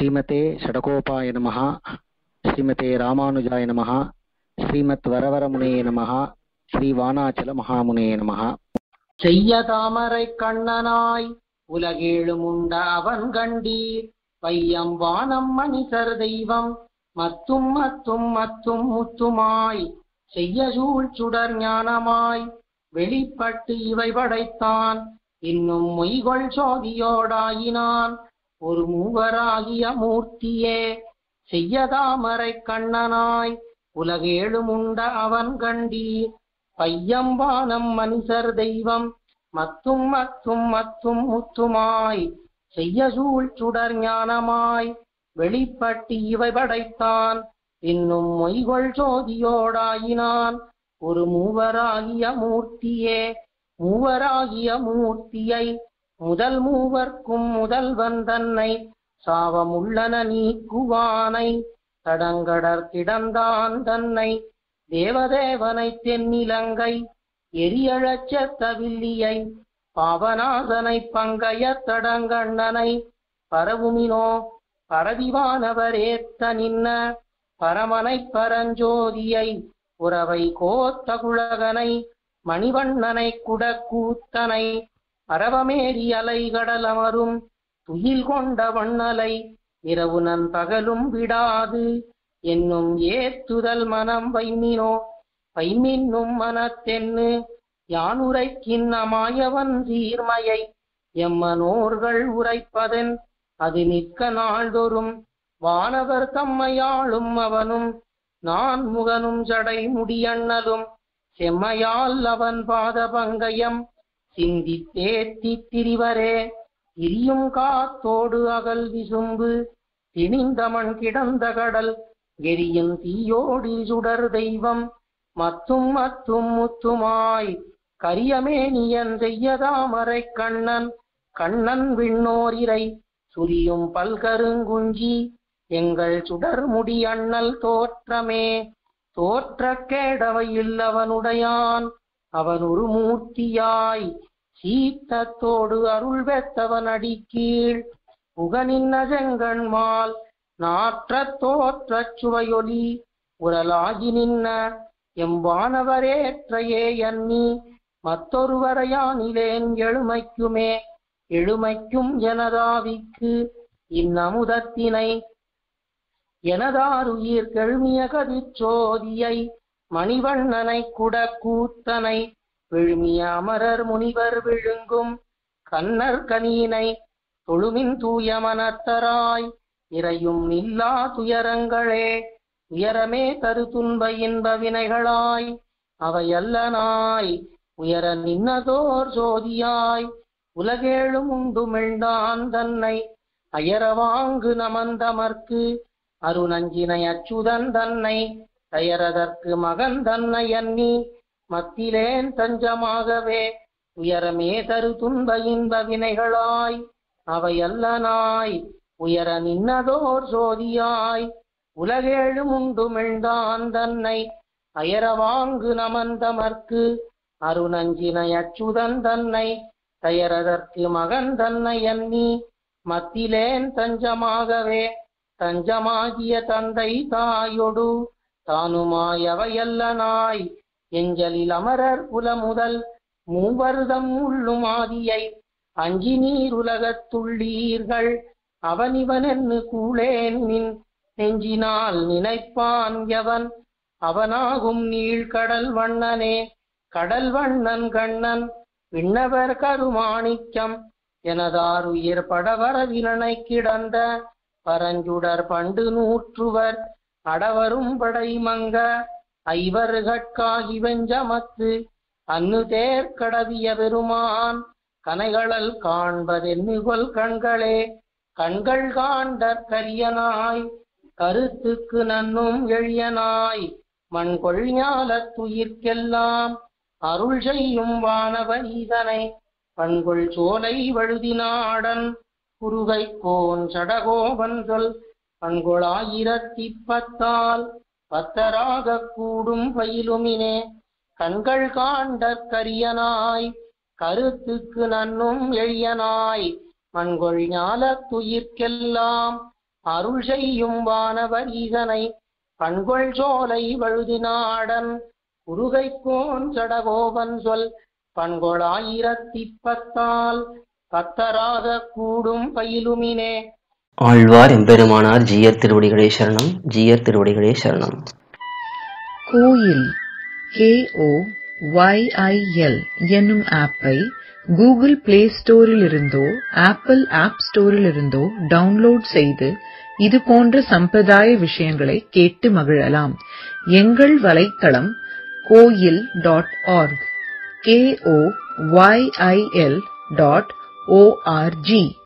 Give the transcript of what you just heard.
ஸ்ரீமதே ஷடகோபாய நமः ஸ்ரீமதே ராமானுஜாய நமः ஸ்ரீமத் வரவரமுனே நமः ஸ்ரீ வானாச்சல மகாமுனே நமः செய்ய தாமரை கண்ணனாய் உலகேழும் உண்ட அவன் கண்டீர் வையம் வானம் மணிசர் தெய்வம் மத்தும் மத்தும் மத்தும் முத்துமாய் செய்ய சூழ் சுடர் ஞானமாய் வெளிப்பட்டு இவை படைத்தான் இன்னும் மொய்கொள் சோதியோடாயினான் ஒரு மூவராகிய மூர்த்தியே செய்ய தாமரை கண்ணனாய் உலகேழும் உண்ட அவன் கண்டீர் பையம்பானம் மனுஷர் தெய்வம் மத்தும் மத்தும் மத்தும் முத்துமாய் செய்ய சூழ் சுடர் ஞானமாய் வெளிப்பட்டு இவை படைத்தான் இன்னும் மொய்கொள் சோதியோடாயினான் ஒரு மூவராகிய மூர்த்தியே மூவராகிய மூர்த்தியை முதல் மூவர்க்கும் முதல்வன் தன்னை சாவமுள்ளன நீக்குவானை தடங்கடர் கிடந்தான் தன்னை தேவதேவனை தென்னிலங்கை எரியழச் செத்த வில்லியை பாவநாசனை பங்கைய தடங்கண்ணனை பரவுமினோ பரதிவானவரேத்த நின்ன பரமனை பரஞ்சோதியை உறவை கோத்த குழகனை மணிவண்ணனை குடக்கூத்தனை அரவமேறி அலைகடல் அமரும் துயில் கொண்ட வண்ணலை இரவு நன் பகலும் விடாது என்னும் ஏத்துதல் மனம் வைமினோ வைமின்னும் மனத்தென்னு யானுரைக்கின் அமாயவன் சீர்மையை எம்மனோர்கள் உரைப்பதன் அது நிற்க நாள்தோறும் வானவர் தம்மையாளும் அவனும் நான் முகனும் ஜடை முடியண்ணலும் செம்மையால் அவன் பாத பங்கயம் சிந்தித்தேத்தி திரிவரே திரியும் காத்தோடு அகல் விசும்பு திணிந்தமன் கிடந்த கடல் எரியும் தீயோடி சுடர் தெய்வம் மத்தும் மத்தும் முத்துமாய் கரியமேனியன் செய்யதாமரை கண்ணன் கண்ணன் விண்ணோரிரை சுரியும் பல்கருங்குஞ்சி எங்கள் சுடர் முடி அண்ணல் தோற்றமே தோற்ற கேடவையில் அவனுடையான் அவன் ஒரு மூர்த்தியாய் சீத்தத்தோடு அருள் வெத்தவன் அடிக்கீழ் புகனின் அஜங்கண்மால் நாற்றத் தோற்றச் சுவையொலி உரலாகி நின்ன எம்பானவரேற்றையே எண்ணி மற்றொருவரையானிலேன் எழுமைக்குமே எழுமைக்கும் எனதாவிக்கு இந்நமுதத்தினை எனதாருயிர் கெழுமிய கதிச்சோதியை மணிவண்ணனை குடக்கூத்தனை விழுமிய அமரர் முனிவர் விழுங்கும் கண்ணர் கனியினை தொழுமின் தூய மனத்தராய் இறையும் நில்லா துயரங்களே உயரமே தரு துன்ப இன்ப வினைகளாய் அவையல்ல நாய் உயர நின்னதோர் ஜோதியாய் உலகேழும் உண்டுமிழ்ந்தான் தன்னை அயரவாங்கு நமந்தமர்க்கு அருணஞ்சினை அச்சுதன் தன்னை தயரதற்கு மகன் தன்னை எண்ணி மத்திலேன் தஞ்சமாகவே உயரமே தரு துன்ப இன்ப வினைகளாய் அவையல்ல நாய் உயர நின்னதோர் சோதியாய் உலகேழும் உண்டுமிழ்ந்தான் தன்னை அயரவாங்கு நமந்தமர்க்கு அருணஞ்சினை அச்சுதன் தன்னை தயரதற்கு மகன் தன்னை எண்ணி மத்திலேன் தஞ்சமாகவே தஞ்சமாகிய தந்தை தாயொடு தானுமாயவையல்ல நாய் எஞ்சலில் அமரர் குல முதல் மூவர்தம் உள்ளும் ஆதியை அஞ்சி நீர் உலகத்துள்ளீர்கள் அவனிவன் என்று கூளேன் நின் நெஞ்சினால் நினைப்பான் எவன் அவனாகும் நீழ்கடல் வண்ணனே கடல் வண்ணன் கண்ணன் விண்ணவர் கருமாணிக்கம் எனதாருயிர் படவரவினனை கிடந்த பரஞ்சுடர் பண்டு நூற்றுவர் அடவரும் படை மங்க ஐவர்கட்காகி வெஞ்சமத்து அன்னு தேர் கடவிய பெருமான் கனைகளல் காண்பதென்னுகொல் கண்களே கண்கள் காண்டற் கரியனாய் கருத்துக்கு நன்னும் எழியனாய் மண்கொள் ஞாலத்துயிர்க்கெல்லாம் அருள் செய்யும் வானவனீதனை பண்கொள் சோலை வழுதினாடன் குருகை கோன் சடகோபன் சொல் பண்கொளாயிரத்தி பத்தால் பத்தராக கூடும் பயிலுமினே கண்கள் காண்டற் கரியனாய் கருத்துக்கு நன்னும் எழியனாய் மண்கொள் ஞாலத்துயிர்க்கெல்லாம் அருள் செய்யும் வானவர் ஈசனை கண்கொள் சோலை வழுதினாடன் குருகைக்கோன் சடகோபன் சொல் பண்கொளாயிரத்தி பத்தால் பத்தராக கூடும் பயிலுமினே ஆழ்வார் எம்பெருமானார் ஜீயர் திருவடிகளே சரணம் ஜீயர் திருவடிகளே சரணம் கோயில் கேஓ ஒய்ஐஎல் என்னும் ஆப்பை கூகுள் பிளே ஸ்டோரிலிருந்தோ ஆப்பிள் ஆப் ஸ்டோரிலிருந்தோ டவுன்லோட் செய்து இது போன்ற சம்பிரதாய விஷயங்களை கேட்டு மகிழலாம் எங்கள் வலைத்தளம் Koyil dot org K O Y I L dot O R G